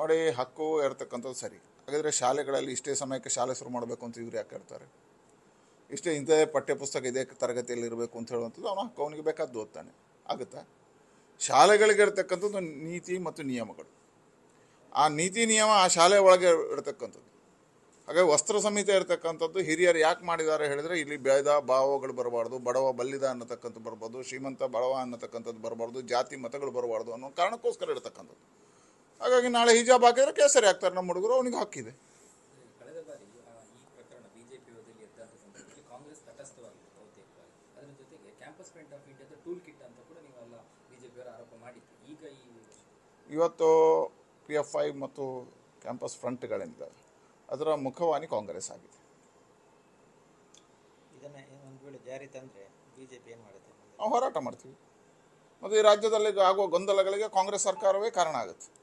ನೋಡಿ ಹಕ್ಕು ಇರ್ತಕ್ಕಂಥದ್ದು ಸರಿ ಹಾಗಾದರೆ ಶಾಲೆಗಳಲ್ಲಿ ಇಷ್ಟೇ ಸಮಯಕ್ಕೆ ಶಾಲೆ ಶುರು ಮಾಡಬೇಕು ಅಂತ ಇವ್ರು ಯಾಕೆ ಹೇಳ್ತಾರೆ ಇಷ್ಟೇ ಇಂಥದೇ ಪಠ್ಯಪುಸ್ತಕ ಇದೇ ತರಗತಿಯಲ್ಲಿ ಇರಬೇಕು ಅಂತ ಹೇಳುವಂಥದ್ದು ಅವನ ಹಕ್ಕು ಅವನಿಗೆ ಬೇಕಾದ್ದು ಓದ್ತಾನೆ ಆಗುತ್ತಾ ಶಾಲೆಗಳಿಗೆ ಇರತಕ್ಕಂಥದ್ದು ನೀತಿ ಮತ್ತು ನಿಯಮಗಳು ಆ ನೀತಿ ನಿಯಮ ಆ ಶಾಲೆ ಒಳಗೆ ಇರತಕ್ಕಂಥದ್ದು ಹಾಗಾಗಿ ವಸ್ತ್ರ ಸಂಹಿತೆ ಇರತಕ್ಕಂಥದ್ದು ಹಿರಿಯರು ಯಾಕೆ ಮಾಡಿದ್ದಾರೆ ಹೇಳಿದರೆ ಇಲ್ಲಿ ಭೇದ ಭಾವಗಳು ಬರಬಾರ್ದು ಬಡವ ಬಲ್ಲಿದ ಅನ್ನತಕ್ಕಂಥದ್ದು ಬರ್ಬೋದು ಶ್ರೀಮಂತ ಬಡವ ಅನ್ನತಕ್ಕಂಥದ್ದು ಬರಬಾರ್ದು ಜಾತಿ ಮತಗಳು ಬರಬಾರ್ದು ಅನ್ನೋ ಕಾರಣಕ್ಕೋಸ್ಕರ ಇರತಕ್ಕಂಥದ್ದು ಹಾಗಾಗಿ ನಾಳೆ ಹಿಜಾಬ್ ಹಾಕಿದ್ರೆ ಕೇಸರಿ ಆಗ್ತಾರೆ ನಮ್ಮ ಹುಡುಗರು ಅವನಿಗೆ ಹಕ್ಕಿದೆ ಕಳೆದ ಬಾರಿ ಆ, ಈ ಪ್ರಕರಣ ಬಿಜೆಪಿ ವಿರೋಧದಲ್ಲಿ ಎದ್ದಂಥ ಸಂದರ್ಭದಲ್ಲಿ ಕಾಂಗ್ರೆಸ್ ತಟಸ್ಥವಾಗಿತ್ತು ಬಹುತೇಕವಾಗಿ ಅದರ ಜೊತೆಗೆ ಕ್ಯಾಂಪಸ್ ಫ್ರಂಟ್ ಆಫ್ ಇಂಡಿಯಾದ ಟೂಲ್ ಕಿಟ್ ಅಂತ ಕೂಡ ನೀವೆಲ್ಲ ಬಿಜೆಪಿಯವರು ಆರೋಪ ಮಾಡಿತ್ತು ಈಗ ಈ ಇವತ್ತು ಪಿ ಎಫ್ ಐ ಮತ್ತು ಕ್ಯಾಂಪಸ್ ಫ್ರಂಟ್ಗಳಿಂದ ಅದರ ಮುಖವಾಣಿ ಕಾಂಗ್ರೆಸ್ ಆಗಿದೆ ಇದನ್ನ ಒಂದು ವೇಳೆ ಜಾರಿ ತಂದ್ರೆ ಬಿಜೆಪಿ ಏನು ಮಾಡುತ್ತೆ ನಾವು ಹೋರಾಟ ಮಾಡ್ತೀವಿ ಮತ್ತು ಈ ರಾಜ್ಯದಲ್ಲಿ ಆಗುವ ಗೊಂದಲಗಳಿಗೆ ಕಾಂಗ್ರೆಸ್ ಸರ್ಕಾರವೇ ಕಾರಣ ಆಗುತ್ತೆ